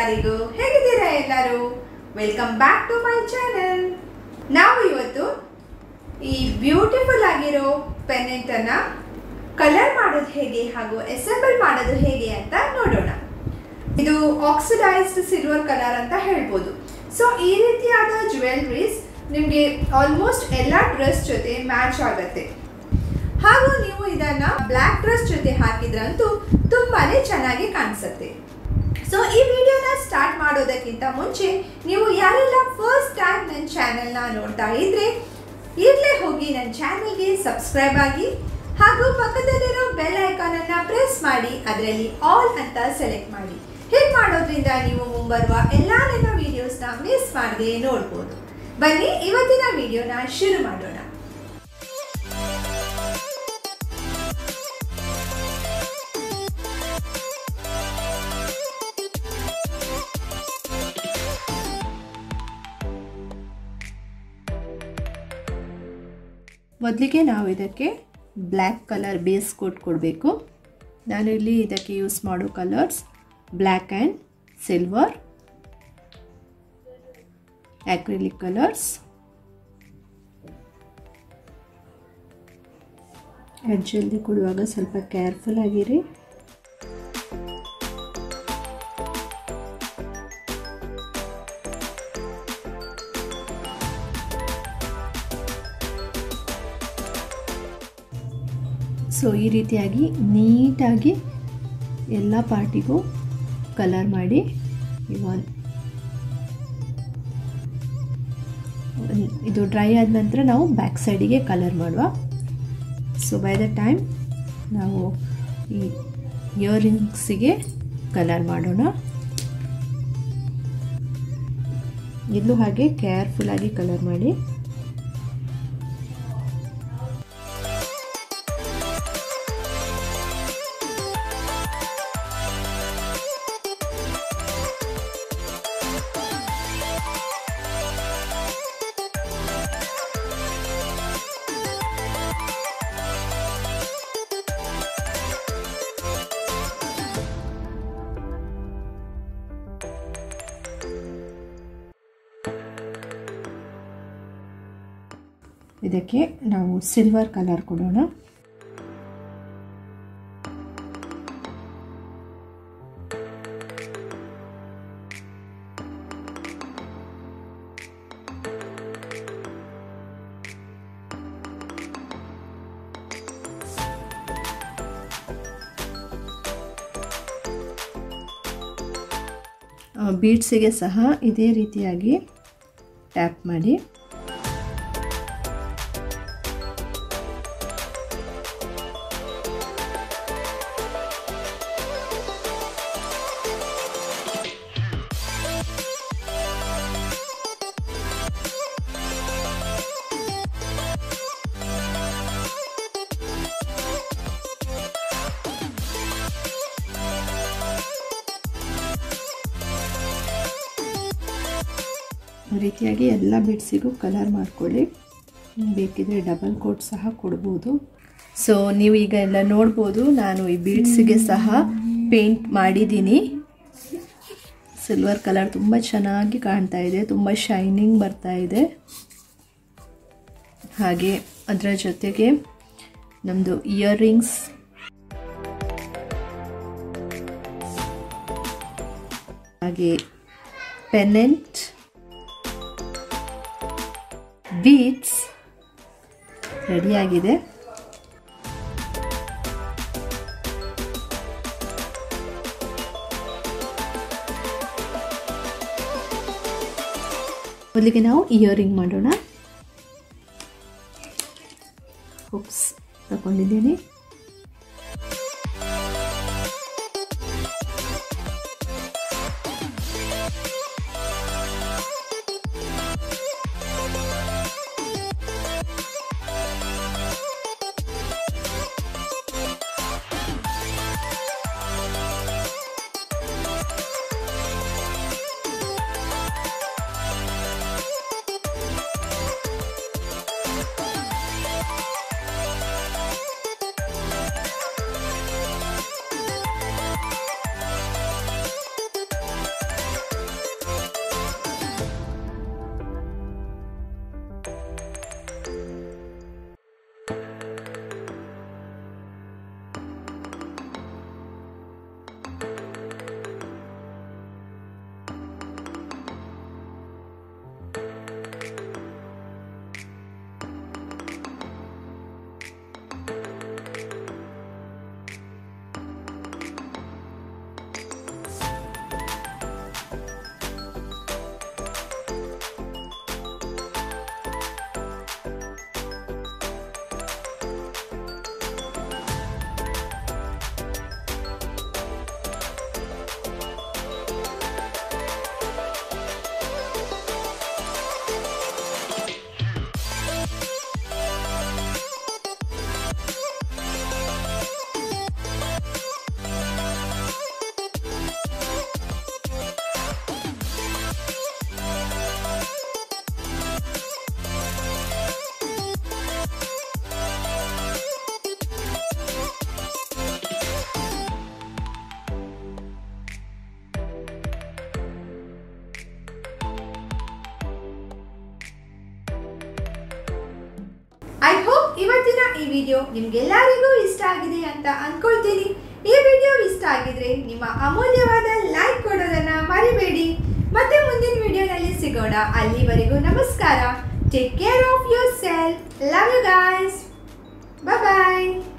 ಎಲ್ಲರಿಗೂ ಹೇಗಿದ್ದೀರಾ ಎಲ್ಲರೂ welcome back to my channel ನಾವು ಇವತ್ತು ಈ ಬ್ಯೂಟಿಫುಲ್ ಆಗಿರೋ ಪೆನೆಂಟ್ ಅನ್ನ ಕಲರ್ ಮಾಡೋದು ಹೇಗೆ ಹಾಗೂ ಅಸೆಂಬಲ್ ಮಾಡೋದು ಹೇಗೆ ಅಂತ ನೋಡೋಣ ಇದು ಆಕ್ಸಿಡೈಸ್ಡ್ ಸಿಲ್ವರ್ ಕಲರ್ ಅಂತ ಹೇಳ್ಬೋದು ಸೊ ಈ ರೀತಿಯಾದ ಜ್ಯುವೆಲ್ರೀಸ್ ನಿಮಗೆ ಆಲ್ಮೋಸ್ಟ್ ಎಲ್ಲ ಡ್ರೆಸ್ ಜೊತೆ ಮ್ಯಾಚ್ ಆಗುತ್ತೆ ಹಾಗೂ ನೀವು ಇದನ್ನ ಬ್ಲ್ಯಾಕ್ ಡ್ರೆಸ್ ಜೊತೆ ಹಾಕಿದ್ರಂತೂ ತುಂಬಾನೇ ಚೆನ್ನಾಗಿ ಕಾಣಿಸುತ್ತೆ ಸೊ ಈ ವಿಡಿಯೋನ ಸ್ಟಾರ್ಟ್ ಮಾಡೋದಕ್ಕಿಂತ ಮುಂಚೆ ನೀವು ಯಾರೆಲ್ಲ ಫಸ್ಟ್ ಟೈಮ್ ನನ್ನ ಚಾನೆಲ್ನ ನೋಡ್ತಾ ಇದ್ರೆ ಈಗಲೇ ಹೋಗಿ ನನ್ನ ಚಾನೆಲ್ಗೆ ಸಬ್ಸ್ಕ್ರೈಬ್ ಆಗಿ ಹಾಗೂ ಪಕ್ಕದಲ್ಲಿರೋ ಬೆಲ್ ಐಕಾನ್ ಅನ್ನ ಪ್ರೆಸ್ ಮಾಡಿ ಅದರಲ್ಲಿ ಆಲ್ ಅಂತ ಸೆಲೆಕ್ಟ್ ಮಾಡಿ ಹೀಗೆ ಮಾಡೋದ್ರಿಂದ ನೀವು ಮುಂಬರುವ ಎಲ್ಲ ನನ್ನ ವಿಡಿಯೋಸ್ನ ಮಿಸ್ ಮಾಡದೆ ನೋಡ್ಬೋದು ಬನ್ನಿ ಇವತ್ತಿನ ವಿಡಿಯೋನ ಶುರು ಮಾಡೋಣ ಮೊದಲಿಗೆ ನಾವು ಇದಕ್ಕೆ ಬ್ಲ್ಯಾಕ್ ಕಲರ್ ಬೇಸ್ ಕೋಟ್ ಕೊಡಬೇಕು ನಾನು ಇಲ್ಲಿ ಇದಕ್ಕೆ ಯೂಸ್ ಮಾಡೋ colours black and silver acrylic colours ಎಡ್ಜಲ್ಲಿ ಕೊಡುವಾಗ ಸ್ವಲ್ಪ ಕೇರ್ಫುಲ್ ಆಗಿರಿ ಸೊ ಈ ರೀತಿಯಾಗಿ ನೀಟಾಗಿ ಎಲ್ಲ ಪಾರ್ಟಿಗೂ ಕಲರ್ ಮಾಡಿ ಇವಾಗ ಇದು ಡ್ರೈ ಆದ ನಂತರ ನಾವು ಬ್ಯಾಕ್ ಸೈಡಿಗೆ ಕಲರ್ ಮಾಡುವ ಸೊ ಬೈ ದ ಟೈಮ್ ನಾವು ಈ ಇಯರಿಂಗ್ಸಿಗೆ ಕಲರ್ ಮಾಡೋಣ ಇಲ್ಲೂ ಹಾಗೆ ಕೇರ್ಫುಲ್ಲಾಗಿ ಕಲರ್ ಮಾಡಿ ಇದಕ್ಕೆ ನಾವು ಸಿಲ್ವರ್ ಕಲರ್ ಕೊಡೋಣ ಬೀಡ್ಸಿಗೆ ಸಹ ಇದೇ ರೀತಿಯಾಗಿ ಟ್ಯಾಪ್ ಮಾಡಿ ಈ ರೀತಿಯಾಗಿ ಎಲ್ಲ ಬಿಡ್ಸಿಗೂ ಕಲರ್ ಮಾಡ್ಕೊಳ್ಳಿ ಬೇಕಿದ್ರೆ ಡಬಲ್ ಕೋಟ್ ಸಹ ಕೊಡ್ಬೋದು ಸೊ ನೀವು ಈಗ ಎಲ್ಲ ನೋಡ್ಬೋದು ನಾನು ಈ ಬೀಡ್ಸಿಗೆ ಸಹ ಪೇಂಟ್ ಮಾಡಿದ್ದೀನಿ ಸಿಲ್ವರ್ ಕಲರ್ ತುಂಬ ಚೆನ್ನಾಗಿ ಕಾಣ್ತಾ ಇದೆ ತುಂಬ ಶೈನಿಂಗ್ ಬರ್ತಾ ಇದೆ ಹಾಗೆ ಅದರ ಜೊತೆಗೆ ನಮ್ಮದು ಇಯರಿಂಗ್ಸ್ ಹಾಗೆ ಪೆನೆಂಟ್ ಬೀಟ್ಸ್ ರೆಡಿಯಾಗಿದೆ ಮೊದಲಿಗೆ ನಾವು ಇಯರಿಂಗ್ ಮಾಡೋಣ ಹುಕ್ಸ್ ತಗೊಂಡಿದ್ದೀನಿ ಐ ಹೋಪ್ ಇವತ್ತಿನ ಈ ವಿಡಿಯೋ ನಿಮ್ಗೆಲ್ಲರಿಗೂ ಇಷ್ಟ ಆಗಿದೆ ಅಂತ ಅನ್ಕೊಳ್ತೀನಿ ಈ ವಿಡಿಯೋ ಇಷ್ಟ ಆಗಿದ್ರೆ ನಿಮ್ಮ ಅಮೂಲ್ಯವಾದ ಲೈಕ್ ಕೊಡೋದನ್ನ ಮರಿಬೇಡಿ ಮತ್ತೆ ಮುಂದಿನ ವಿಡಿಯೋನಲ್ಲಿ ಸಿಗೋಣ ಅಲ್ಲಿವರೆಗೂ ನಮಸ್ಕಾರ take care of yourself love you guys bye bye